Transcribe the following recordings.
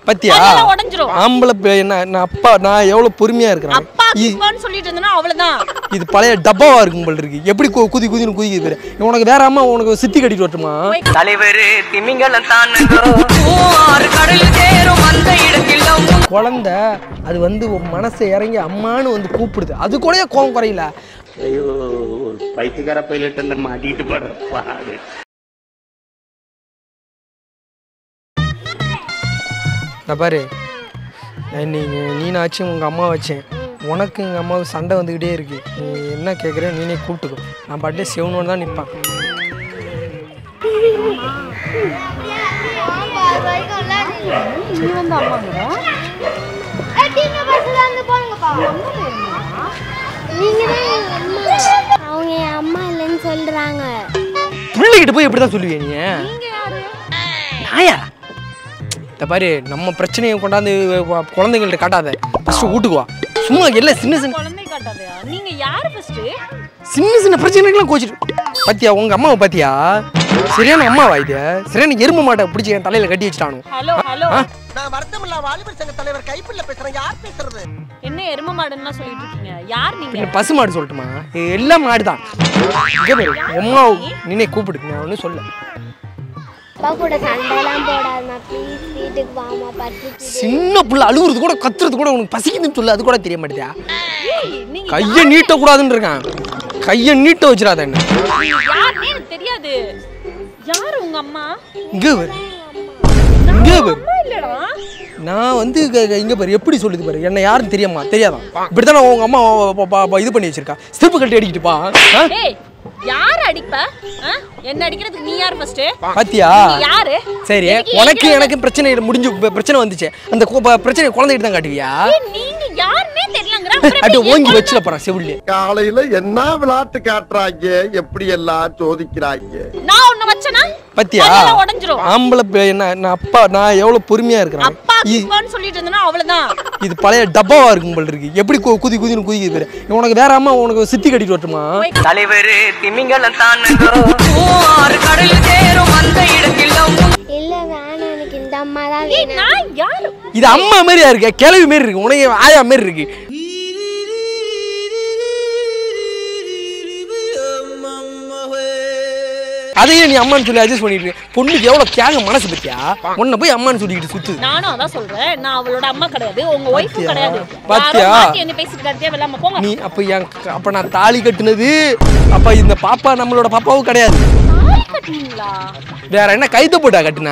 பத்தியா பல்லெல்லாம் உடைஞ்சிரும் ஆம்பளை பே- என்ன நான் அப்பா நான் எவ்வளவு பொறுமையா இருக்கிறேன் அப்பா இ- அப்பான்னு சொல்லிட்டு இருந்தேன்னா அவ்வளவுதான் இது பழைய டப்பாவா இருக்கும் போல இருக்கு எப்படி கு- குதி குதின்னு குதிக்குது பாரு உனக்கு வேற அம்மா உனக்கு சித்தி கட்டிட்டு வரட்டுமா தலைவர் திமிங்கலம் தானுங்க ஆறு கடல் சேரும் அந்த இடத்தில் குழந்தை அது வந்து உன் மனசை இறங்கி அம்மான்னு வந்து கூப்பிடுது அது கூட கோவம் குறையல ஐயோ ஒரு பைத்தியக்கார பைலட் அந்த மாட்டிட்டு போற பாடு நான் பாரு நான் நீ நீனாச்சும் உங்கள் அம்மா வச்சேன் உனக்கு எங்கள் அம்மாவுக்கு சண்டை வந்துக்கிட்டே இருக்கு நீ என்ன கேட்குற நீனே கூப்பிட்டுக்கோ நான் பாட்டே செவனோன்னு தான் நிற்பேன் நீ வந்து அம்மாங்கிற அவங்க என் அம்மா இல்லைன்னு சொல்றாங்க பிள்ளைகிட்ட போய் எப்படி தான் சொல்லுவியா நீ நாயா இந்த பாரு நம்ம பிரச்சனையை கொண்டாந்து வ- குழந்தைங்கள்ட்ட காட்டாத ஃபஸ்ட்டு வீட்டுக்கு வா சும்மா எல்லாம் சின்ன சின்ன குழந்தை காட்டாதயா நீங்க யாரு ஃபர்ஸ்ட் சின்ன சின்ன பிரச்சனைக்கெல்லாம் கோச்சிட்டு பாத்தியா உங்க அம்மாவை பாத்தியா சரியான அம்மாவா இது சரியான எருமை மாட்டை பிடிச்சி என் தலையில கட்டி வச்சுட்டானு ஹலோ ஹலோ நான் வருத்தமில்லா வாலிபர் சங்க தலைவர் கைப்பிள்ள பேசுறேன் யார் பேசுறது என்ன எரும மாடுன்னா சொல்லிட்டு இருக்கீங்க யார் நீங்க பின்ன பசு மாடு சொல்லட்டுமா இது எல்லாம் மாடு தான் இங்கே பாரு அம்மா நினை கூப்பிடு நான் ஒன்றும் சொல்ல அப்பா கூட சண்டைலாம் போடாதம்மா ப்ளீஸ் வீட்டுக்கு வாமா பட்டு சின்ன புள்ள அழுகுறது கூட கத்துறது கூட உனக்கு பசிக்குதுன்னு சொல்லு அது கூட தெரிய மாட்டேதா ஏய், நீங்க கையை நீட்ட கூடாதுன்னு இருக்கான் கையை நீட்ட வச்சிடாத என்ன யாருன்னே எனக்கு தெரியாது யாரு உங்க அம்மா இங்கே பாரு இங்கே பாரு அம்மா இல்லடா நான் வந்து இங்க- இங்க- இங்க பாரு எப்படி சொல்லுது பாரு என்ன யாரும் தெரியாமா தெரியாதான் இப்படித்தானே உங்க அம்மா ப- ப- ப- இது பண்ணி வச்சிருக்கா செருப்பு கட்டி அடிக்கிட்டுப்பா ஆ? ஏய் யார் அடிப்ப ஆ? என்ன அடிக்கிறதுக்கு நீ யார் ஃபர்ஸ்ட் பாத்தியா யாரு சரி எனக்கு உனக்கு என்கிட்ட- எனக்கு பிரச்சனை முடிஞ்சு ப- பிரச்சனை வந்துச்சு அந்த கு- ப- பிரச்சனையை குழந்தைகிட்ட தான் காட்டுவியா ஏய், நீங்க யாருன்னே தெரியலங்கற அப்புறம் அட்டு எப்படி ஓங்கி என் வச்சுல போறான் செவிலியே காலையில என்ன விளையாட்டு காட்டுறாங்க எப்படி எல்லாம் சோதிக்கிறாங்க குழந்தை- நான் உன்னை வச்சனா பாத்தியா பல்லெல்லாம் உடைஞ்சிரும் ஆம்பளை பே- என்ன நான் அப்பா நான் எவ்வளவு பொறுமையா இருக்கிறேன் அப்பா இ- அப்பான்னு சொல்லிட்டு இருந்தேன்னா அவ்வளவுதான் இது பழைய டப்பாவா இருக்கும் போல இருக்கு எப்படி கு- குதி குதின்னு குதிக்குது பாரு உனக்கு வேற அம்மா உனக்கு சித்தி கட்டிட்டு வரட்டுமா தலைவர் திமிங்கலம் தானுங்க ஆறு கடல் சேரும் அந்த இடத்தில் இல்ல வேணாம் எனக்கு இந்த அம்மா தான் ஏய் வேணும் நான் யாரு இது அம்மா மாதிரியா இருக்கு கிளவி மாரி இருக்கு உனக்கு ஆயா மாரி இருக்கு அதையே நீ அம்மான்னு சொல்லி அட்ஜஸ்ட் பண்ணிட்டு இருக்க. பொண்ணுக்கு எவ்வளவு தியாக மனசு பத்தியா உன்னை போய் அம்மான்னு சொல்லிக்கிட்டு சுத்து நானும் அதான் சொல்றேன் நான் அவளோட அம்மா கிடையாது உங்க ஒய்ஃபும் பாத்தியா? கிடையாது பாத்தியா? யாரோ மாத்தி என்ன பேசிட்டு இருக்காரு தேவையில்லாம போங்க நீ அப்ப என் அப்ப நான் தாலி கட்டுனது அப்ப இந்த பாப்பா நம்மளோட பாப்பாவும் கிடையாது தாலி கட்டுனீங்களா வேற என்ன கைத்த போட்டா கட்டுனா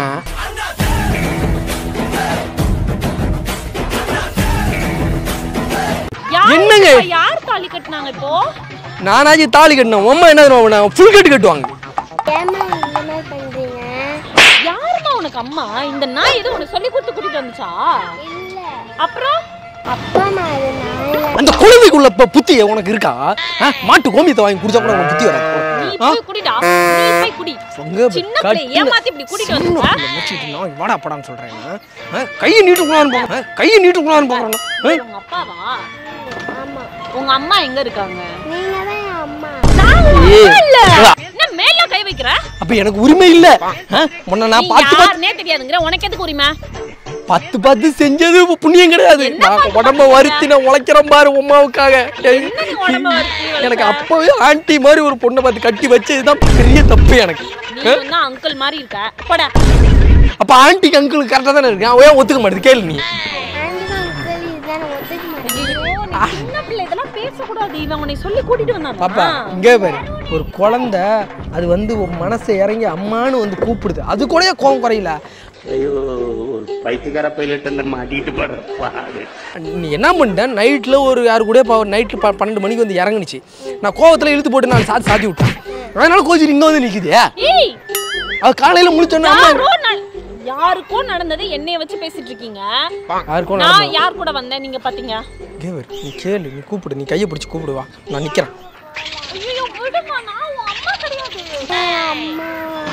யார் என்னங்க? இப்ப யார் தாலி கட்டுனாங்க இப்போ நானாச்சும் தாலி கட்டினேன் உம்மா என்ன தெரியுமா ஃபுல் கட்டு கட்டுவாங்க ஏமா இந்த மாதிரி பண்றீங்க யாரும்மா உனக்கு அம்மா இந்த நாய் எதுவும் உனக்கு சொல்லி கொடுத்து கூட்டிட்டு வந்துச்சா இல்ல அப்புறம் அப்பா அம்மா அது நான் அந்த குழந்தைக்குள்ள இப்ப புத்தி உனக்கு இருக்கா ஆ? மாட்டு கோமியத்தை வாங்கி குடிச்சா கூட உனக்கு புத்தி வராது நீ ஆ? போய் குடிடா நீ போய் குடி அங்க பாரு, சின்ன பிள்ளை கட்டுல- ஏமாத்தி இப்படி கூட்டிட்டு சின்ன வந்துட்டா பிள்ளை வச்சுக்கிட்டு நான் வாடா படான்னு சொல்றேன் நான். ஆ? கையை நீட்டுக்குள்ளான்னு போகிறேன் கையை நீட்டுக்குள்ளான்னு போகிறேன் உங்க அப்பாவா ஆமா உங்க அம்மா எங்க இருக்காங்க நீங்க தான் என் அம்மா நான் உங்க ஏய். அம்மா இல்ல என்ன மேல கை வைக்கிற அப்ப எனக்கு உரிமை இல்ல ஆ? உன்னை நான் நீ பார்த்து பார்த்து யாருன்னே தெரியாதுங்கிற உனக்கு எதுக்கு உரிமை பத்து பத்து செஞ்சது இப்ப புண்ணியம் கிடையாது என்ன நான் பார்த்து உடம்ப பார்த்து வருத்தி நான் உழைக்கிறேன் பாரு உமாவுக்காக நீ உடம்ப வருத்தி உழைக்கிற? எனக்கு அப்பவே ஆண்டி மாதிரி ஒரு பொண்ணை பார்த்து கட்டி வச்சதுதான் பெரிய தப்பு எனக்கு நீ வந்து அங்கிள் மாதிரி இருக்க போடா அப்ப ஆண்டிக்கு அங்கிள் கரெக்டா தானே இருக்கு அவன் ஏன் ஒத்துக்க மாட்டேது கேளு நீ ஆண்டி அங்கிள் இதுதான் நான் ஒத்துக்க மாட்டேன் ஐயோ நீ சின்ன பிள்ளை இதெல்லாம் பேசக்கூடாது இவன் உன்னை சொல்லி கூட்டிட்டு பாப்பா வந்தானா இங்கே பாரு ஒரு குழந்தை அது வந்து உன் மனசை இறங்கி அம்மான்னு வந்து கூப்பிடுது அது கூட கோவம் குறையல ஐயோ ஒரு பைத்தியக்கார பைலட் அந்த மாட்டிட்டு போற பாடு நீ என்ன பண்ணிட்ட நைட்டில் ஒரு யாரு கூட நைட்டு பன்னெண்டு மணிக்கு வந்து இறங்குனுச்சு நான் கோவத்தில் இழுத்து போட்டு நான் சாத்தி சாத்தி விட்டேன் அதனால கோச்சிட்டு இங்கே வந்து நிற்குது ஏய் அது காலையில் முடிச்சோன்னா யாரோ ந- யாருக்கோ நடந்தது என்னைய வச்சு பேசிட்டு இருக்கீங்க யாருக்கும் நான் யார் கூட வந்தேன் நீங்க பாத்தீங்க கேவர் நீ கேளு நீ கூப்பிடு நீ கையை பிடிச்சி கூப்பிடு வா நான் நிற்கிறேன் ஐயோ விடுமா நான் உன் அம்மா கிடையாது அம்மா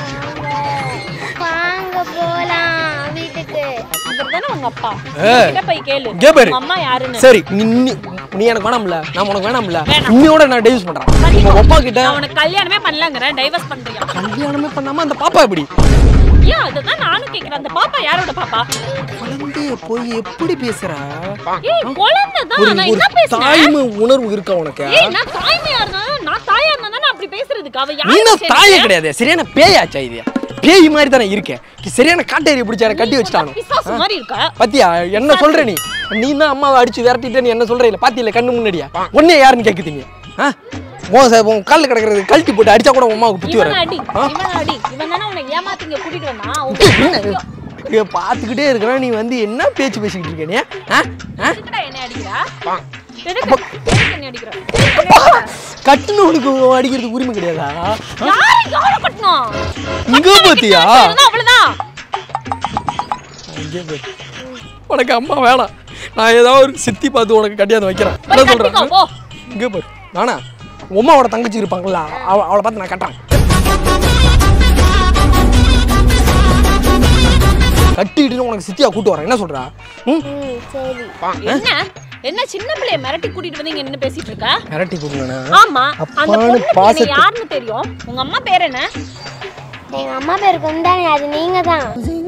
வாங்க போலாம் வீட்டுக்கு இவர் தானே உங்க அப்பா ஏய். கிட்ட போய் கேளு இங்கே பாரு உங்க அம்மா யாருன்னு சரி நீ நீ- நீ எனக்கு வேணாம்ல நான் உனக்கு வேணாம்ல வேணாம். இன்னையோட நான் டைவர்ஸ் பண்ணுறேன் உங்கள் அப்பா கிட்ட நான் உனக்கு கல்யாணமே பண்ணலங்கிறேன் டைவர்ஸ் பண்றியா கல்யாணமே பண்ணாமல் அந்த பாப்பா எப்படி ஏன் அதுதான் நானும் கேக்குறேன் அந்த பாப்பா யாரோட பாப்பா குழந்தைய போய் எப்படி பேசுறா ஏய் குழந்தைதான் ஒரு நான் ஒரு என்ன பேசுறேன் தாய்மை உணர்வு இருக்கா உனக்கு ஏய் நான் தாய்மையா இருந்தாலும் நான் தாயா இருந்தா தானே அப்படி பேசுறதுக்கு அவ நீ யாரு தான் தாயே கிடையாது சரியான பேயாச்சா இது பேய் மாதிரி தானே இருக்கேன் சரியான காட்டேரி பிடிச்சார கட்டி வச்சுட்டானு பிசாசு மாதிரி இருக்க பாத்தியா என்ன சொல்ற நீ நீ தான் அம்மாவை அடிச்சு விரட்டிட்டு என்ன சொல்ற இல்ல பாத்தியில கண்ணு முன்னாடியா உன்னைய யாருன்னு கேக்குதீங்க ஆ உன் ச- உன் காலில் கிடக்கிறது கழட்டி போட்டு அடிச்சா கூட உன் அம்மாவுக்கு புத்தி இவன் வராது அடி ஆ? இவன் அடி இவன் தானே உன்னை ஏமாத்திங்க கூட்டிட்டு வந்தான் என்ன இங்க பார்த்துக்கிட்டே இருக்கிற நீ வந்து என்ன பேச்சு பேசிக்கிட்டு இருக்க நீ ஆ? ஆ? எதுக்குடா என்ன அடிக்கிறா எதுக்கு எதுக்கு என்ன அடிக்கிறா கட்டுனவனுக்கு அடிக்கிறதுக்கு உரிமை கிடையாதா யாரு யாரு கட்டணும் இங்க பாத்தியா அவ்வளவுதான் அவ்வளவுதான் இங்கே பாரு. உனக்கு அம்மா வேணாம் நான் ஏதாவது ஒரு சித்தி பார்த்து உனக்கு கட்டியாந்து வைக்கிறேன் என்ன போய் கட்டிக்கோ, சொல்றேன் போ இங்கே பாரு நானா உமாவோட தங்கச்சி இருப்பாங்களா அவ அவளை பார்த்து நான் கட்டுறேன் கட்டிட்டு உனக்கு சித்தியா கூட்டு வரேன் என்ன சொல்றா ம் ம் சரி என்ன என்ன சின்ன பிள்ளைய மிரட்டி கூட்டிட்டு வந்து இங்க என்ன பேசிட்டு இருக்க மிரட்டி கூட்டுனா ஆமா அந்த அப்பான்னு பொண்ணு நீ பாசத்தை- யாருன்னு தெரியும் உங்க அம்மா பேர் என்ன எங்க அம்மா பேர் குந்தானே அது நீங்க தான்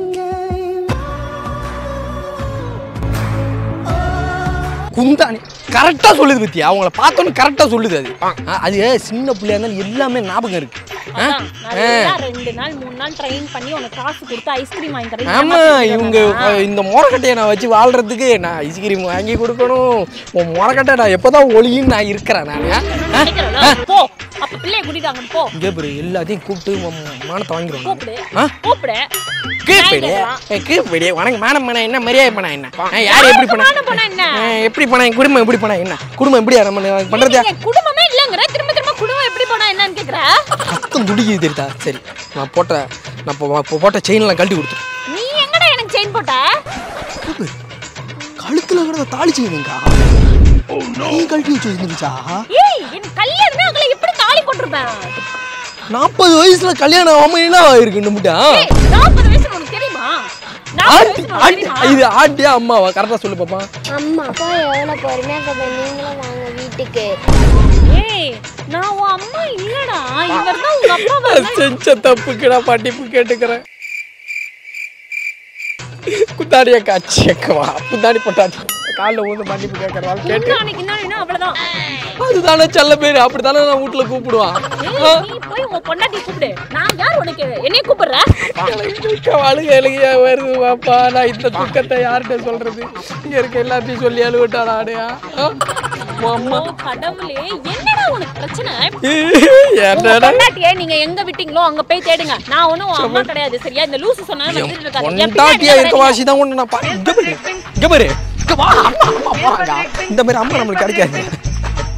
குந்தாணி கரெக்டா சொல்லுது பத்தி அவங்கள பார்த்தோன்னு கரெக்டா சொல்லுது அது ஆ, அது சின்ன பிள்ளையா இருந்தாலும் எல்லாமே ஞாபகம் இருக்கு ஆ? அதான், நல்லா ரெண்டு நாள் மூணு நாள் ட்ரெயின் பண்ணி உனக்கு காசு கொடுத்து ஐஸ்கிரீம் வாங்கி தரேன் ஆமா இவங்க அஹ், இந்த மொரக்கட்டையை நான் வச்சு வாழ்றதுக்கு நான் ஐஸ்கிரீம் வாங்கி கொடுக்கணும் உன் மொரக்கட்டை நான் எப்போதான் ஒளியும் நான் இருக்கிறேன் நான் போ அப்ப பிள்ளைய கூட்டிட்டு அங்க போ இங்கே பாரு எல்லாத்தையும் கூப்பிட்டு உன் மானத்தை வாங்கிடுவோம் கூப்பிடு ஆ கூப்பிடு கீழ்படி கீழ்படி உனக்கு மானம் பண்ண என்ன மரியாதை பண்ண என்ன ஆ, யார் எப்படி பண்ண மானம் பண்ணா என்ன? ஆ, எப்படி பண்ண என் குடும்பம் எப்படி பண்ண என்ன குடும்பம் எப்படியா நம்ம பண்றதா நீங்க குடும்பமே இல்லங்கற திரும்ப திரும்ப குடும்பம் எப்படி போனா என்னன்னு கேக்குற ரத்தம் துடிக்குது தெரியுதா சரி நான் போட்ட நான் இப்போ இப்போ போட்ட செயின்லாம் கழட்டி கொடுத்துரு நீ எங்கடா எனக்கு செயின் போட்ட கழுத்துல கூட தாளிச்சு வைங்க நீ கழட்டி வச்சு வந்துருச்சா ஏய் என் கல்யாணமே அங்கல எப்படி தாலி போட்டிருப்பேன் நாற்பது வயசுல கல்யாணம் ஆகாம என்ன இருக்கு நம்மட்டா ஏய் 40 வயசு உனக்கு தெரியுமா 40 ஆண்டி வயசு உனக்கு ஆண்டி தெரியுமா இது ஆண்டியா அம்மாவா கரெக்டா சொல்லு பாப்பா அம்மா அப்பா எவ்வளோ பொறுமையாக இருக்க நீங்களும் வாங்க வீட்டுக்கு ஏய் நான் உன் அம்மா இல்லடா இவர்தான் உங்க அப்பா செஞ்ச தப்புக்கு நான் மன்னிப்பு கேட்டுக்கிறேன் குத்தாடிய காட்சியக்கவா குத்தாடி போட்டாச்சு காலில் ஊந்து மன்னிப்பு கேட்கறதால கேட்டு அன்னைக்கு என்ன அவ்வளவுதான் அதுதானே செல்ல பேரு அப்படித்தானே நான் வீட்டுல கூப்பிடுவான் ஏய், நீ போய் உன் பொண்டாட்டி கூப்பிடு நான் யார் உனக்கு என்னைய கூப்பிடுற அழுக அழுகையா வருது பாப்பா நான் இந்த துக்கத்தை யார்கிட்ட சொல்றது இங்க இருக்க எல்லாத்தையும் சொல்லி அழுவிட்டாடாடையா அம்மா ஓ, கடவுளே என்னடா உனக்கு பிரச்சனை உங்க என்னடா பொண்டாட்டியை நீங்க எங்க விட்டீங்களோ அங்க போய் தேடுங்க நான் ஒண்ணும் உன் அம்மா கிடையாது சரியா இந்த லூசு சொன்னா வந்துட்டு இருக்காது என் பின்னாடி பொண்டாட்டியா தான் இருக்க வரீங்க. வாசி தான் ஒண்ணு நான் பா- இங்க பாரு இங்க பாரு இங்க வா அம்மா அம்மா வாடா இந்த மாதிரி அம்மா நம்மளுக்கு கிடைக்காது